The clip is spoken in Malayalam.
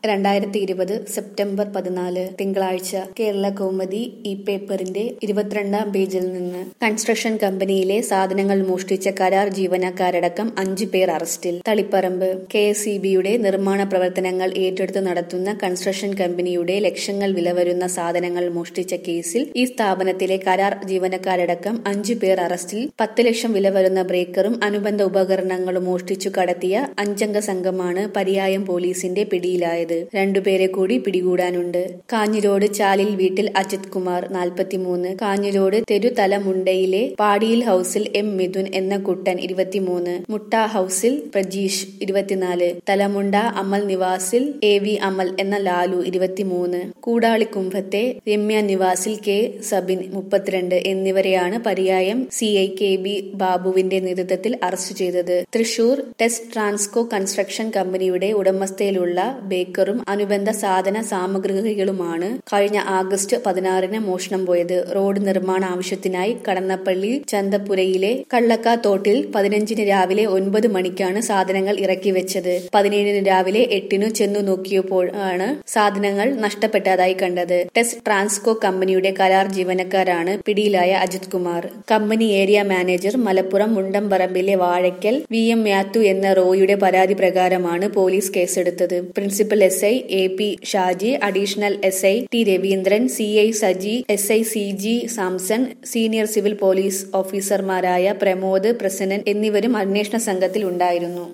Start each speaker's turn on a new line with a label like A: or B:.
A: രണ്ടായിരത്തി ഇരുപത് സെപ്റ്റംബർ പതിനാല് തിങ്കളാഴ്ച കേരള കൗമുദി ഈ പേപ്പറിന്റെ ഇരുപത്തിരണ്ടാം പേജിൽ നിന്ന് കൺസ്ട്രക്ഷൻ കമ്പനിയിലെ സാധനങ്ങൾ മോഷ്ടിച്ച കരാർ ജീവനക്കാരടക്കം അഞ്ചു പേർ അറസ്റ്റിൽ തളിപ്പറമ്പ് കെ എസ് ഇ ബിയുടെ നിർമ്മാണ പ്രവർത്തനങ്ങൾ ഏറ്റെടുത്ത് നടത്തുന്ന കൺസ്ട്രക്ഷൻ കമ്പനിയുടെ ലക്ഷങ്ങൾ വില വരുന്ന സാധനങ്ങൾ മോഷ്ടിച്ച കേസിൽ ഈ സ്ഥാപനത്തിലെ കരാർ ജീവനക്കാരടക്കം അഞ്ചു പേർ അറസ്റ്റിൽ പത്ത് ലക്ഷം വില വരുന്ന ബ്രേക്കറും അനുബന്ധ ഉപകരണങ്ങളും മോഷ്ടിച്ചു കടത്തിയ അഞ്ചംഗ സംഘമാണ് പരിയായം പോലീസിന്റെ പിടിയിലായത് രണ്ടുപേരെ കൂടി പിടികൂടാനുണ്ട് കാഞ്ഞിരോട് ചാലിൽ വീട്ടിൽ അജിത് കുമാർ നാൽപ്പത്തിമൂന്ന് കാഞ്ഞിരോട് തെരുതലമുണ്ടയിലെ പാടിയിൽ ഹൌസിൽ എം മിഥുൻ എന്ന കുട്ടൻ ഇരുപത്തിമൂന്ന് മുട്ട ഹൌസിൽ പ്രജീഷ് ഇരുപത്തിനാല് തലമുണ്ട അമൽ നിവാസിൽ എ വി അമൽ എന്ന ലാലു ഇരുപത്തിമൂന്ന് കൂടാളിക്കുംഭത്തെ രമ്യ നിവാസിൽ കെ സബിൻ മുപ്പത്തിരണ്ട് എന്നിവരെയാണ് പരിയായം സി ഐ കെ ബി ബാബുവിന്റെ നേതൃത്വത്തിൽ അറസ്റ്റ് ചെയ്തത് തൃശൂർ ടെസ്റ്റ് ട്രാൻസ്കോ കൺസ്ട്രക്ഷൻ കമ്പനിയുടെ ഉടമസ്ഥയിലുള്ള ബേക്കറും അനുബന്ധ സാധന സാമഗ്രികളുമാണ് കഴിഞ്ഞ ആഗസ്റ്റ് പതിനാറിന് മോഷണം പോയത് റോഡ് നിർമ്മാണ ആവശ്യത്തിനായി കടന്നപ്പള്ളി ചന്തപുരയിലെ കള്ളക്കാത്തോട്ടിൽ പതിനഞ്ചിന് രാവിലെ ഒൻപത് മണിക്കാണ് സാധനങ്ങൾ ഇറക്കി വെച്ചത് പതിനേഴിന് രാവിലെ എട്ടിനു ചെന്നു നോക്കിയപ്പോൾ ആണ് സാധനങ്ങൾ നഷ്ടപ്പെട്ടതായി കണ്ടത് ടെസ്റ്റ് ട്രാൻസ്കോ കമ്പനിയുടെ കരാർ ജീവനക്കാരാണ് പിടിയിലായ Ajith Kumar company area manager Malappuram മുണ്ടംപറമ്പിലെ വാഴയ്ക്കൽ വി എം മാത്യു എന്ന റോയുടെ പരാതി പ്രകാരമാണ് പോലീസ് കേസെടുത്തത് principal S I A P Shaji additional S I T Raveendran C I Saji S I C G Samson senior civil police ഓഫീസർമാരായ പ്രമോദ് പ്രസന്നൻ എന്നിവരും അന്വേഷണ സംഘത്തിൽ ഉണ്ടായിരുന്നു